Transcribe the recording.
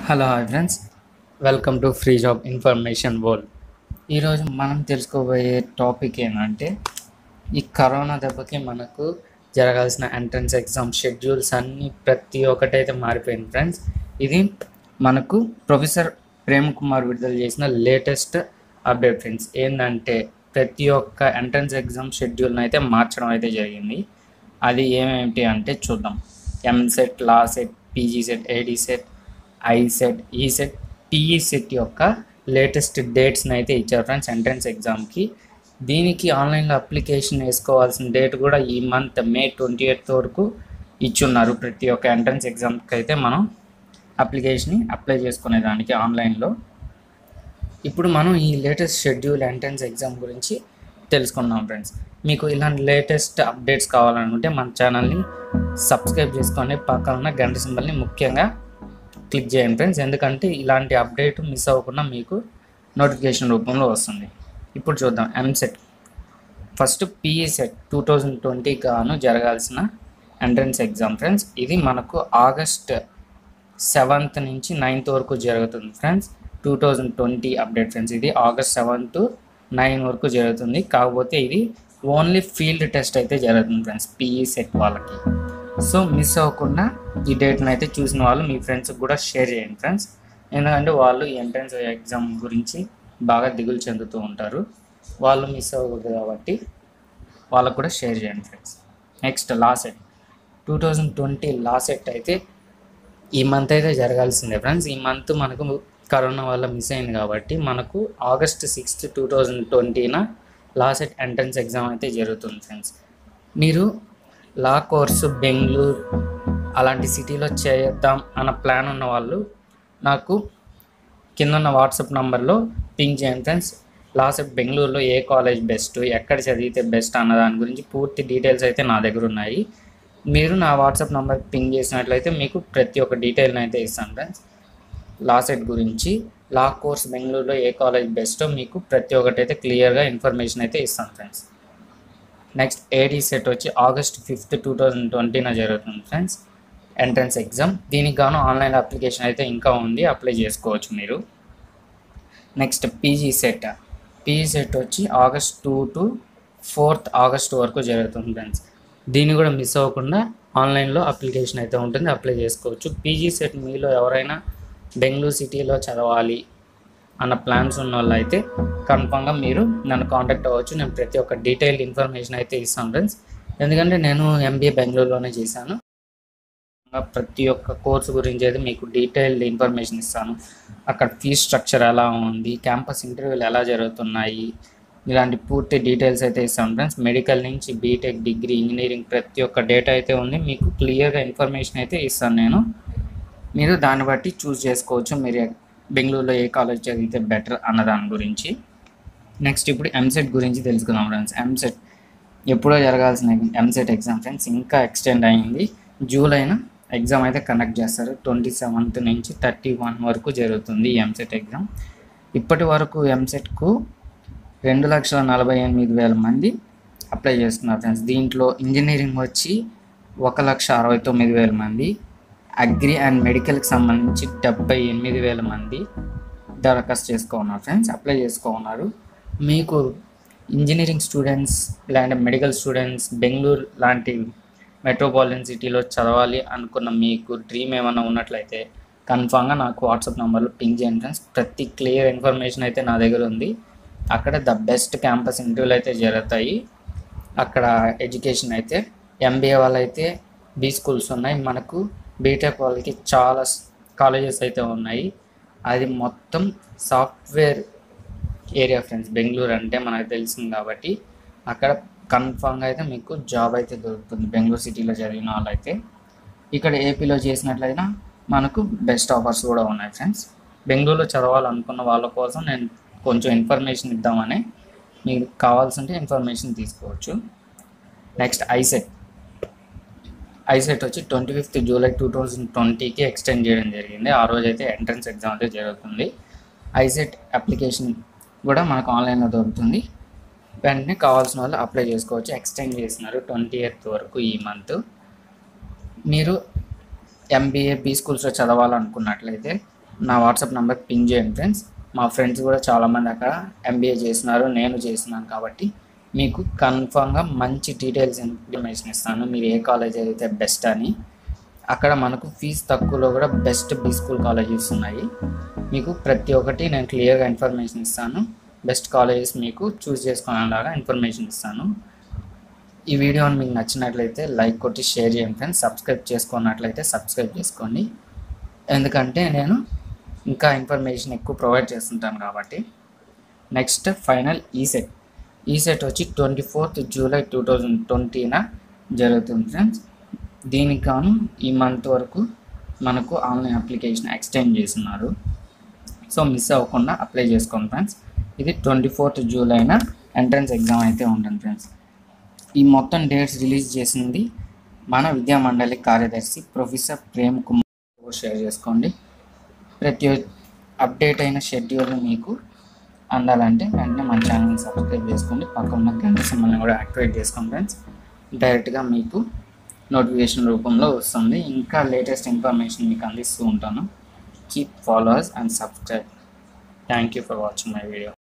hello hi friends welcome to free job information world ఈరోజు మనం తెలుసుకోబోయే టాపిక్ ఏంటంటే ఈ కరోనా దెబ్బకి మనకు జరగాల్సిన ఎంట్రన్స్ ఎగ్జామ్ షెడ్యూల్స్ అన్నీ ప్రతి ఒక్కటైతే మారిపోయింది ఫ్రెండ్స్ ఇది మనకు ప్రొఫెసర్ ప్రేమ్ కుమార్ విడుదల చేసిన లేటెస్ట్ అప్డేట్ ఫ్రెండ్స్ ఏంటంటే ప్రతి ఒక్క ఎంట్రన్స్ ఎగ్జామ్ షెడ్యూల్ని అయితే మార్చడం అయితే జరిగింది అది ఏమేమిటి అంటే చూద్దాం EAMCET LAWCET PGCET EDCET ICET ECET PECET యొక్క లేటెస్ట్ డేట్స్ని అయితే ఇచ్చారు ఫ్రెండ్స్ ఎంట్రన్స్ ఎగ్జామ్కి దీనికి ఆన్లైన్లో అప్లికేషన్ వేసుకోవాల్సిన డేట్ కూడా ఈ మంత్ మే ట్వంటీ ఎయిత్ వరకు ఇచ్చున్నారు ప్రతి ఒక్క ఎంట్రన్స్ ఎగ్జామ్కి అయితే మనం అప్లికేషన్ని అప్లై చేసుకునే దానికి ఆన్లైన్లో ఇప్పుడు మనం ఈ లేటెస్ట్ షెడ్యూల్ ఎంట్రన్స్ ఎగ్జామ్ గురించి తెలుసుకుందాం ఫ్రెండ్స్ మీకు ఇలాంటి లేటెస్ట్ అప్డేట్స్ కావాలనుకుంటే మన ఛానల్ని సబ్స్క్రైబ్ చేసుకొని పక్కన ఉన్న గంట సింబల్ని ముఖ్యంగా క్లిక్ చేయండి ఫ్రెండ్స్ ఎందుకంటే ఇలాంటి అప్డేట్ మిస్ అవ్వకుండా మీకు నోటిఫికేషన్ రూపంలో వస్తుంది ఇప్పుడు చూద్దాం EAMCET first PECET two thousand twenty గాను జరగాల్సిన ఎంట్రన్స్ ఎగ్జామ్ ఫ్రెండ్స్ ఇది మనకు ఆగస్ట్ సెవెంత్ నుంచి నైన్త్ వరకు జరుగుతుంది friends two thousand twenty update friends ఇది ఆగస్ట్ సెవెంత్ నైన్ వరకు జరుగుతుంది కాకపోతే ఇది ఓన్లీ ఫీల్డ్ టెస్ట్ అయితే జరుగుతుంది ఫ్రెండ్స్ పిఈ సెట్ వాళ్ళకి సో మిస్ అవ్వకుండా ఈ డేట్ని అయితే చూసిన వాళ్ళు మీ ఫ్రెండ్స్కి కూడా షేర్ చేయండి ఫ్రెండ్స్ ఎందుకంటే వాళ్ళు ఎంట్రన్స్ ఎగ్జామ్ గురించి బాగా దిగులు చెందుతూ ఉంటారు వాళ్ళు మిస్ అవ్వకూడదు కాబట్టి వాళ్ళకు కూడా షేర్ చేయండి friends next LAWCET two thousand twenty LAWCET అయితే ఈ మంత్ అయితే జరగాల్సిందే ఫ్రెండ్స్ ఈ మంత్ మనకు కరోనా వల్ల మిస్ అయింది కాబట్టి మనకు ఆగస్ట్ సిక్స్త్ టూ థౌజండ్ ట్వంటీన లా సెట్ ఎంట్రన్స్ ఎగ్జామ్ అయితే జరుగుతుంది ఫ్రెండ్స్ మీరు లా కోర్సు బెంగళూరు అలాంటి సిటీలో చేద్దాం అన్న ప్లాన్ ఉన్న వాళ్ళు నాకు కింద ఉన్న వాట్సాప్ నంబర్లో పింక్ చేయండి ఫ్రెండ్స్ లాస్ట్ బెంగళూరులో ఏ కాలేజ్ బెస్ట్ ఎక్కడ చదివితే బెస్ట్ అన్న దాని గురించి పూర్తి డీటెయిల్స్ అయితే నా దగ్గర ఉన్నాయి మీరు నా వాట్సాప్ నంబర్ పింక్ చేసినట్లయితే మీకు ప్రతి ఒక్క డీటెయిల్ని అయితే ఇస్తాను ఫ్రెండ్స్ లా సెట్ గురించి లా కోర్స్ బెంగళూరులో ఏ కాలేజ్ బెస్టో మీకు ప్రతి ఒక్కటి అయితే క్లియర్గా ఇన్ఫర్మేషన్ అయితే ఇస్తాను ఫ్రెండ్స్ నెక్స్ట్ ఏడీ సెట్ వచ్చి ఆగస్ట్ ఫిఫ్త్ టూ థౌజండ్ ట్వంటీన జరుగుతుంది ఫ్రెండ్స్ ఎంట్రన్స్ ఎగ్జామ్ దీనికి గాను ఆన్లైన్ అప్లికేషన్ అయితే ఇంకా ఉంది అప్లై చేసుకోవచ్చు మీరు next PGCET PGCET వచ్చి August two to fourth August వరకు జరుగుతుంది ఫ్రెండ్స్ దీన్ని కూడా మిస్ అవ్వకుండా ఆన్లైన్లో అప్లికేషన్ అయితే ఉంటుంది అప్లై చేసుకోవచ్చు పీజీ సెట్ మీలో ఎవరైనా బెంగళూరు సిటీలో చదవాలి అన్న ప్లాన్స్ ఉన్న వాళ్ళు అయితే కన్ఫామ్గా మీరు నన్ను కాంటాక్ట్ అవ్వచ్చు నేను ప్రతి ఒక్క డీటెయిల్డ్ ఇన్ఫర్మేషన్ అయితే ఇస్తాను ఫ్రెండ్స్ ఎందుకంటే నేను ఎంబీఏ బెంగళూరులోనే చేశాను ప్రతి ఒక్క కోర్సు గురించి అయితే మీకు డీటెయిల్డ్ ఇన్ఫర్మేషన్ ఇస్తాను అక్కడ ఫీజ్ స్ట్రక్చర్ ఎలా ఉంది క్యాంపస్ ఇంటర్వ్యూలు ఎలా జరుగుతున్నాయి ఇలాంటి పూర్తి డీటెయిల్స్ అయితే ఇస్తాను ఫ్రెండ్స్ మెడికల్ నుంచి బీటెక్ డిగ్రీ ఇంజనీరింగ్ ప్రతి ఒక్క డేటా అయితే ఉంది మీకు క్లియర్గా ఇన్ఫర్మేషన్ అయితే ఇస్తాను నేను మీరు దాన్ని బట్టి చూస్ చేసుకోవచ్చు మీరు బెంగళూరులో ఏ కాలేజ్ చదివితే బెటర్ అన్న దాని గురించి నెక్స్ట్ ఇప్పుడు ఎంసెట్ గురించి తెలుసుకుందాం ఫ్రెండ్స్ ఎంసెట్ ఎప్పుడో జరగాల్సిన ఎంసెట్ ఎగ్జామ్ ఫ్రెండ్స్ ఇంకా ఎక్స్టెండ్ అయింది జూలైన ఎగ్జామ్ అయితే కండక్ట్ చేస్తారు ట్వంటీ సెవెంత్ నుంచి థర్టీ వన్ వరకు జరుగుతుంది ఈ ఎంసెట్ ఎగ్జామ్ ఇప్పటి వరకు ఎంసెట్కు రెండు లక్షల నలభై ఎనిమిది వేల మంది అప్లై చేస్తున్నారు ఫ్రెండ్స్ దీంట్లో ఇంజనీరింగ్ వచ్చి ఒక లక్ష అరవై తొమ్మిది వేల మంది అగ్రి అండ్ మెడికల్కి సంబంధించి డెబ్బై ఎనిమిది వేల మంది దరఖాస్తు చేసుకోన్నారు ఫ్రెండ్స్ అప్లై చేసుకోన్నారు మీకు ఇంజనీరింగ్ స్టూడెంట్స్ లేదంటే మెడికల్ స్టూడెంట్స్ బెంగళూరు లాంటి మెట్రోపాలిటన్ సిటీలో చదవాలి అనుకున్న మీకు డ్రీమ్ ఏమైనా ఉన్నట్లయితే కన్ఫామ్గా నాకు వాట్సాప్ నెంబర్లో పింక్ చేయండి ఫ్రెండ్స్ ప్రతి క్లియర్ ఇన్ఫర్మేషన్ అయితే నా దగ్గర ఉంది అక్కడ ద బెస్ట్ క్యాంపస్ ఇంటర్వ్యూలు అయితే జరుగుతాయి అక్కడ ఎడ్యుకేషన్ అయితే ఎంబీఏ వాళ్ళైతే బీ స్కూల్స్ ఉన్నాయి మనకు బీటెక్ వాళ్ళకి చాలా కాలేజెస్ అయితే ఉన్నాయి అది మొత్తం సాఫ్ట్వేర్ ఏరియా ఫ్రెండ్స్ బెంగళూరు అంటే మనకు తెలిసింది కాబట్టి అక్కడ కన్ఫామ్గా అయితే మీకు జాబ్ అయితే దొరుకుతుంది బెంగళూరు సిటీలో చదివిన వాళ్ళైతే ఇక్కడ ఏపీలో చేసినట్లయినా మనకు బెస్ట్ ఆఫర్స్ కూడా ఉన్నాయి ఫ్రెండ్స్ బెంగళూరులో చదవాలనుకున్న వాళ్ళ కోసం నేను కొంచెం ఇన్ఫర్మేషన్ ఇద్దామని మీకు కావాల్సింటే ఇన్ఫర్మేషన్ తీసుకోవచ్చు నెక్స్ట్ ఐసెట్ ఐసెట్ వచ్చి twenty fifth July two thousand ట్వంటీకి ఎక్స్టెండ్ చేయడం జరిగింది ఆ రోజు అయితే ఎంట్రన్స్ ఎగ్జామ్ అయితే జరుగుతుంది ఐసెట్ అప్లికేషన్ కూడా మనకు ఆన్లైన్లో దొరుకుతుంది వెంటనే కావాల్సిన వాళ్ళు అప్లై చేసుకోవచ్చు ఎక్స్టెండ్ చేసినారు ట్వంటీ ఎయిత్ వరకు ఈ మంత్ మీరు ఎంబీఏ బీ స్కూల్స్లో చదవాలనుకున్నట్లయితే నా వాట్సాప్ నెంబర్ పింగ్ చేయండి ఫ్రెండ్స్ మా ఫ్రెండ్స్ కూడా చాలామంది అక్కడ ఎంబీఏ చేస్తున్నారు నేను చేస్తున్నాను కాబట్టి మీకు కన్ఫామ్గా మంచి డీటెయిల్స్ ఇన్ఫర్మేషన్ ఇస్తాను మీరు ఏ కాలేజ్ అయితే బెస్ట్ అని అక్కడ మనకు ఫీజు తక్కువలో కూడా బెస్ట్ బీ స్కూల్ కాలేజెస్ ఉన్నాయి మీకు ప్రతి ఒక్కటి నేను క్లియర్గా ఇన్ఫర్మేషన్ ఇస్తాను బెస్ట్ కాలేజెస్ మీకు చూస్ చేసుకునేలాగా ఇన్ఫర్మేషన్ ఇస్తాను ఈ వీడియోని మీకు నచ్చినట్లయితే లైక్ కొట్టి షేర్ చేయండి ఫ్రెండ్స్ సబ్స్క్రైబ్ చేసుకున్నట్లయితే సబ్స్క్రైబ్ చేసుకోండి ఎందుకంటే నేను ఇంకా ఇన్ఫర్మేషన్ ఎక్కువ ప్రొవైడ్ చేస్తుంటాను కాబట్టి నెక్స్ట్ ఫైనల్ ఈసెట్ ఈసెట్ వచ్చి twenty fourth July two thousand ట్వంటీన జరుగుతుంది ఫ్రెండ్స్ దీనికి గాను ఈ మంత్ వరకు మనకు ఆన్లైన్ అప్లికేషన్ ఎక్స్టెండ్ చేస్తున్నారు సో మిస్ అవ్వకుండా అప్లై చేసుకోండి ఫ్రెండ్స్ ఇది ట్వంటీ ఫోర్త్ జూలైన ఎంట్రన్స్ ఎగ్జామ్ అయితే ఉంటుంది ఫ్రెండ్స్ ఈ మొత్తం డేట్స్ రిలీజ్ చేసింది మన విద్యా మండలి కార్యదర్శి ప్రొఫెసర్ ప్రేమ్ కుమార్ షేర్ చేసుకోండి ప్రతి అప్డేట్ అయిన షెడ్యూల్ మీకు అందాలంటే వెంటనే మన ఛానల్ని సబ్స్క్రైబ్ చేసుకోండి పక్కన ఉన్న గంట సింబల్ని కూడా యాక్టివేట్ చేసుకోండి ఫ్రెండ్స్ డైరెక్ట్గా మీకు నోటిఫికేషన్ రూపంలో వస్తుంది ఇంకా లేటెస్ట్ ఇన్ఫర్మేషన్ మీకు అందిస్తూ ఉంటాను keep followers and subscribe thank you for watching my video